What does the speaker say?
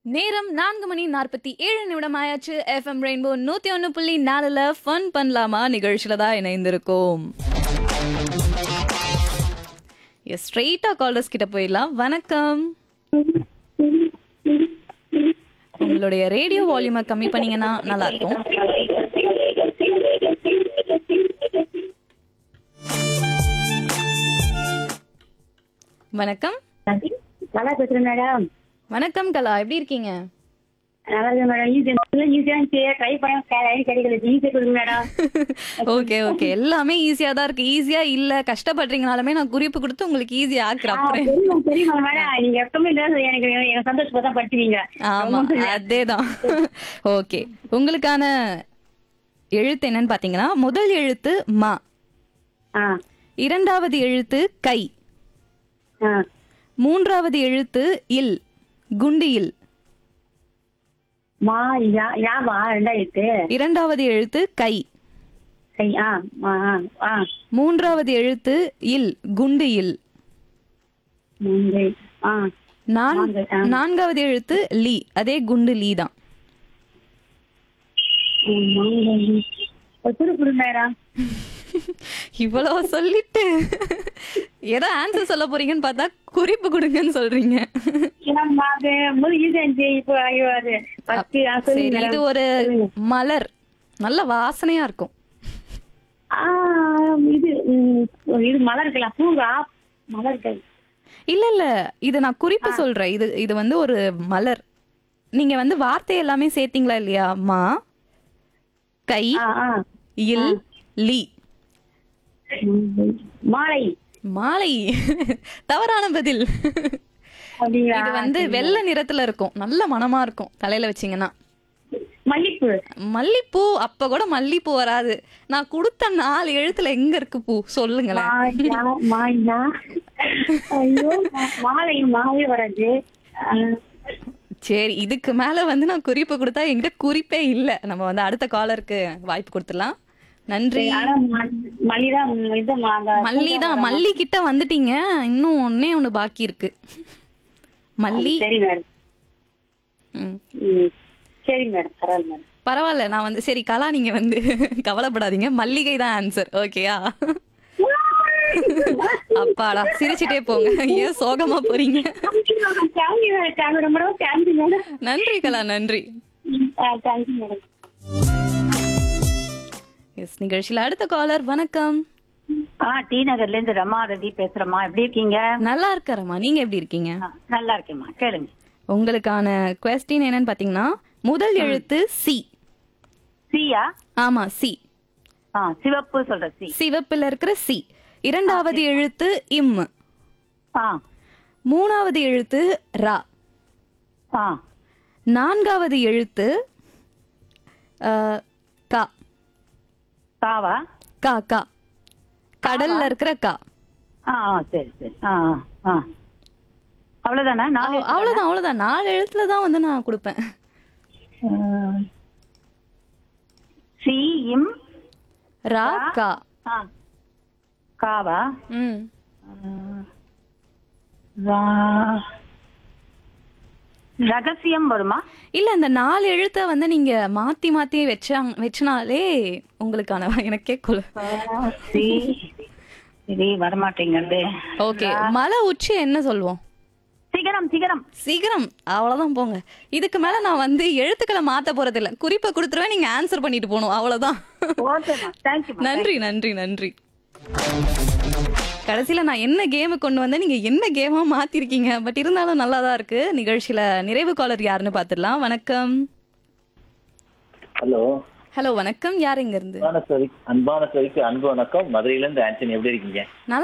நேரம் நான்கு மணி நாற்பத்தி ஏழு நிமிடம் ஆயாச்சு எஃப்எம் ரெயின்போ நூத்தி ஒன்று புள்ளி நாலுல ஃபன் பண்ணலாமா நிகழ்ச்சியில தான் இணைந்திருக்கோம் எஸ் ஸ்ட்ரெயிட்டா காலர்ஸ் கிட்ட போயிடலாம் வணக்கம் உங்களுடைய ரேடியோ வால்யூமை கம்மி பண்ணீங்கன்னா நல்லா இருக்கும் வணக்கம் நல்லா பேசுறேன் மேடம் வணக்கம் கலா எப்படி இருக்கீங்க நல்லா இருக்கு மேடம் ஈஸியா ஈஸியா ட்ரை பண்ண கிடைக்கல ஈஸியா கொடுங்க மேடம் ஓகே ஓகே எல்லாமே ஈஸியா தான் இருக்கு ஈஸியா இல்ல கஷ்டப்படுறீங்கனாலுமே நான் குறிப்பு கொடுத்து உங்களுக்கு ஈஸியா ஆக்குறேன் அப்புறம் தெரியும் தெரியுமா மேடம் நீங்க எப்பவுமே இல்ல எனக்கு எனக்கு சந்தோஷமா தான் படிச்சுவீங்க ஆமா அதேதான் ஓகே உங்களுக்கான எழுத்து என்னன்னு பாத்தீங்கன்னா முதல் எழுத்து மா ஆ இரண்டாவது எழுத்து கை ஆ மூன்றாவது எழுத்து இல் குண்டு இல் மா யா யாவா ரெண்டாயிரத்து இரண்டாவது எழுத்து கை சரி ஆ ஆ ஆ, ஆ மூன்றாவது எழுத்து இல் குண்டு இல் மூன்று ஆ நான் நான்கு, ஆ. நான்காவது எழுத்து லீ அதே குண்டு லீ தான் ம், மூன்று. ஒரு துரு கொடு மேடம் இவ்வளவு சொல்லிட்டு ஏதோ ஆன்சர் சொல்ல போறீங்கன்னு பார்த்தா குறிப்பு கொடுங்கன்னு சொல்றீங்க ஏன்னா அது முதல் ஈஸியா இருந்துச்சு இப்போ ஐயோ அது ஃபர்ஸ்ட் ஆ சரி சொல்லுங்க இது மேடம் ஒரு மலர் நல்ல வாசனையா இருக்கும் ஆ இது ம், இது மலர்கள் பூங்கா மலர்கள் இல்ல இல்ல இது நான் குறிப்பு சொல்றேன் இது இது வந்து ஒரு மலர் நீங்க வந்து வார்த்தை எல்லாமே சேர்த்தீங்களா இல்லையா மா கை ஆ ஆ இல் லீ மாலை மாலை தவறான பதில் அப்படிங்களா இது வந்து வெள்ளை நிறத்துல இருக்கும் நல்ல மணமா இருக்கும் தலையில வச்சீங்கன்னா மல்லிப்பூ மல்லிப்பூ அப்ப கூட மல்லிப்பூ வராது நான் கொடுத்த நாலு எழுத்துல எங்க இருக்கு பூ சொல்லுங்களேன் மாயா மாயா ஐயோ மா- மாலை மாலை வராது ஆ, சரி இதுக்கு மேல வந்து நான் குறிப்பு கொடுத்தா என்கிட்ட குறிப்பே இல்ல நம்ம வந்து அடுத்த காலருக்கு வாய்ப்பு கொடுத்துடலாம் நன்றி ஆனா ம- மல்லிதான் இது மா- அந்த மல்லி தான் மல்லி கிட்ட வந்துட்டீங்க இன்னும் ஒன்னே ஒண்ணு பாக்கி இருக்கு மல்லி சரி மேடம் ம். ம். சரி மேடம் பரவாயில்ல மேடம் பரவாயில்ல நான் வந்து சரி கலா நீங்க வந்து கவலைப்படாதீங்க மல்லிகை தான் ஆன்சர் ஓகேயா அப்பாடா சிரிச்சிட்டே போங்க ஏன் சோகமா போறீங்க thank you madam thank you madam thank you madam நன்றி கலா நன்றி தேங்க்யூ மேடம் எஸ் நிகழ்ச்சியில அடுத்த காலர் வணக்கம் ஆ டி நகர்ல இருந்து ரமாரதி பேசுறேம்மா எப்படி இருக்கீங்க நல்லா இருக்கறமா நீங்க எப்படி இருக்கீங்க ஆ, நல்லா இருக்கேம்மா கேளுங்க உங்களுக்கான கொஸ்டின் என்னன்னு பாத்தீங்கன்னா முதல் எழுத்து சி சியா ஆமா சி ஆ சிவப்பு சொல்ற சி சிவப்புல இருக்கிற சி இரண்டாவது எழுத்து இம் ஆ மூணாவது எழுத்து ரா ஆ நான்காவது எழுத்து அஹ், கா காவா கா கா கடல்ல இருக்கிற கா ஆ ஆ, சரி சரி ஆ ஆ, ஆ அவ்வளவுதானே நாலு அவ்- அவ்வளவுதான் அவ்வளவுதான் நாலு எழுத்துல தான் வந்து நான் கொடுப்பேன் சி இம் ரா கா ஆ காவா ம் ரா- ரகசியம் வருமா இல்ல இந்த நாலு எழுத்த வந்து நீங்க மாத்தி மாத்தி வச்சாங்க வச்சனாலே உங்களுக்கான எனக்கே கொல ஆ, சி இது வரமாட்டேங்கிறது ஓகே மலை உச்சி என்ன சொல்லுவோம் சிகரம் சிகரம் சீக்கிரம் அவ்வளவுதான் போங்க இதுக்கு மேல நான் வந்து எழுத்துக்களை மாத்த போறது இல்ல குறிப்பை கொடுத்துருவேன் நீங்க ஆன்சர் பண்ணிட்டு போகணும் அவ்வளவுதான் ஓகேம்மா தேங்க்யூ நன்றி நன்றி நன்றி கடைசியில நான் என்ன கேம் கொண்டு வந்தேன் நீங்க என்ன கேமா மாத்திருக்கீங்க பட் இருந்தாலும் நல்லா தான் இருக்கு நிகழ்ச்சியில நிறைவு காலர் யாருன்னு பாத்துடலாம் வணக்கம் ஹலோ ஹலோ வணக்கம் யார் இங்க இருந்து அன்பான சரி அன்பான சரிக்கு அன்பு வணக்கம் மதுரையில இருந்து ஆண்டனி எப்படி இருக்கீங்க நல்லா